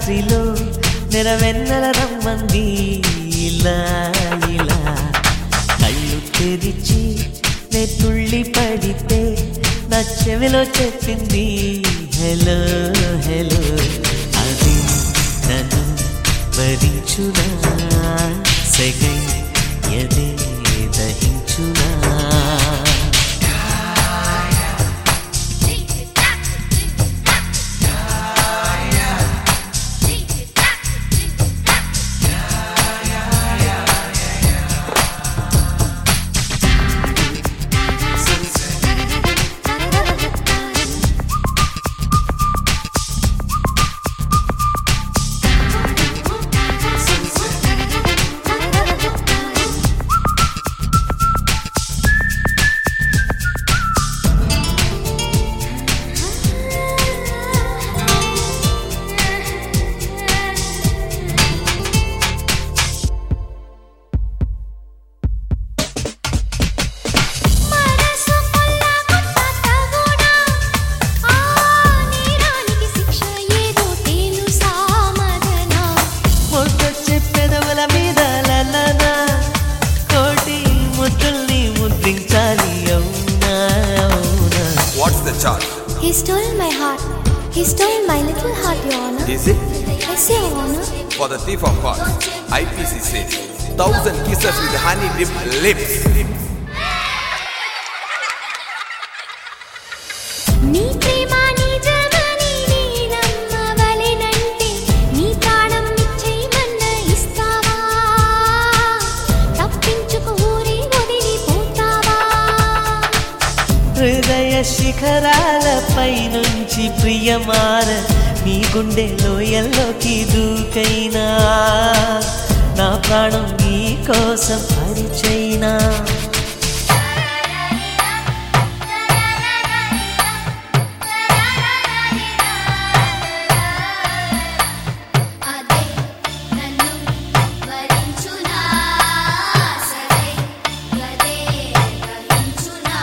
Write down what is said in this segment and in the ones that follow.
రాత్రిలో నెరవెన్నెల రమ్మంది ఇలా ఇలా కళ్ళు తెరిచి నే తుళ్ళి పడితే నా చెవిలో చెప్పింది హలో హలో అది నన్ను వరించునా సెగై ఎదే దహించునా మనసు కొల్లగొట్ట తగునా ఆ నేరానికి శిక్ష ఏదో తెలుసా మదనా ముద్దొచ్చే పెదవుల మీద లలనా కోటి ముద్దుల్ని ముద్రించాలి అవునా అవునా What's the charge? He stole my heart. He stole my little heart, Your Honor. Is it? Yes, Your Honor. For the thief of hearts, IPC says, thousand kisses with honey dipped lips. నీ ప్రేమ నిజమని నేనమ్మవలెనంటే నీ ప్రాణం ఇచ్చేయమన్న ఇస్తావా తప్పించుకు ఊరి వదిలిపోతావా హృదయ శిఖరాలపై నుంచి ప్రియమార నీ గుండె లోయల్లోకి దూకైనా నా ప్రాణం నీ కోసం పరిచైనా అదే నన్ను వరించునా సరే గదే గ్రహించునా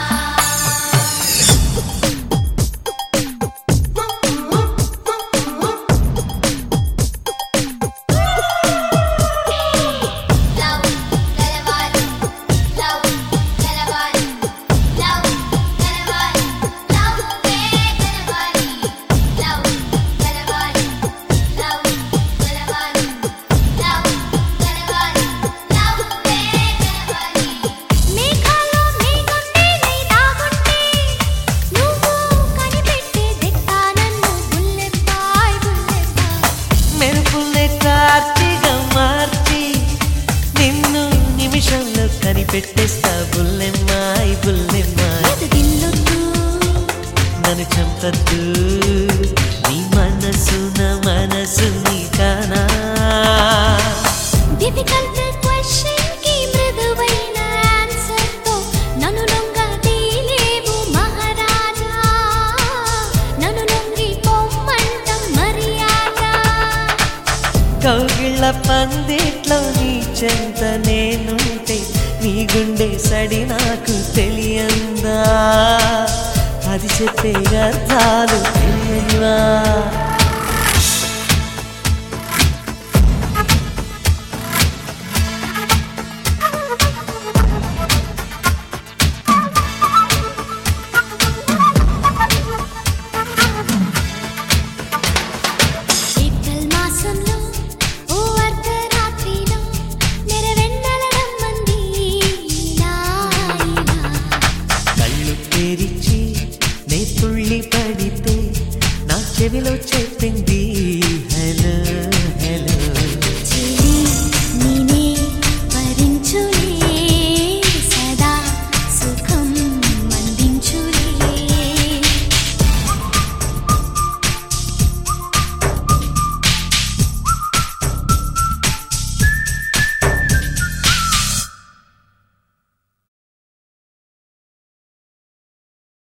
లవ్ గలవాలి లవ్ గలవాలి లవ్ గలవాలి లవ్ గలవాలి లవ్ గలవాలి లవ్ గలవాలి లవ్ గలవాలి లవ్ గలవాలి మేఘాలో మేఘం నేనై దాగుంటే నువ్వు కనిపెట్టే దిట్టా నన్ను బుల్లెబ్బాయ్ బుల్లెబ్బాయ్ మెరుపులే కార్తీగా మార్చి నిన్ను నిమిషంలో కనిపెట్టేస్తా బుల్లెమ్మాయి బుల్లెమ్మాయి ఎదగిల్లొద్దు నన్ను చంపద్దు నీ మనసు నా మనసు నీ కానా డిఫికల్ట్ క్వశ్చన్ కి మృదువైన ఆన్సర్ తో నన్ను లొంగదీలేవు మహారాజా నన్ను లొంగి పొమ్మంటం మర్యాద కౌగిళ్ళ పందిట్లో నీ చెంత నేనుంటే నీ గుండె సడి నాకు తెలియందా అది చెప్పే అర్థాలు తెలియనివా ఏప్రిల్ మాసంలో ఓ అర్ధరాత్రిలో నెరవెన్నెల రమ్మంది ఇలా ఇలా కళ్ళు తెరిచి నే తుళ్ళి పడితే నా చెవిలో చెప్పింది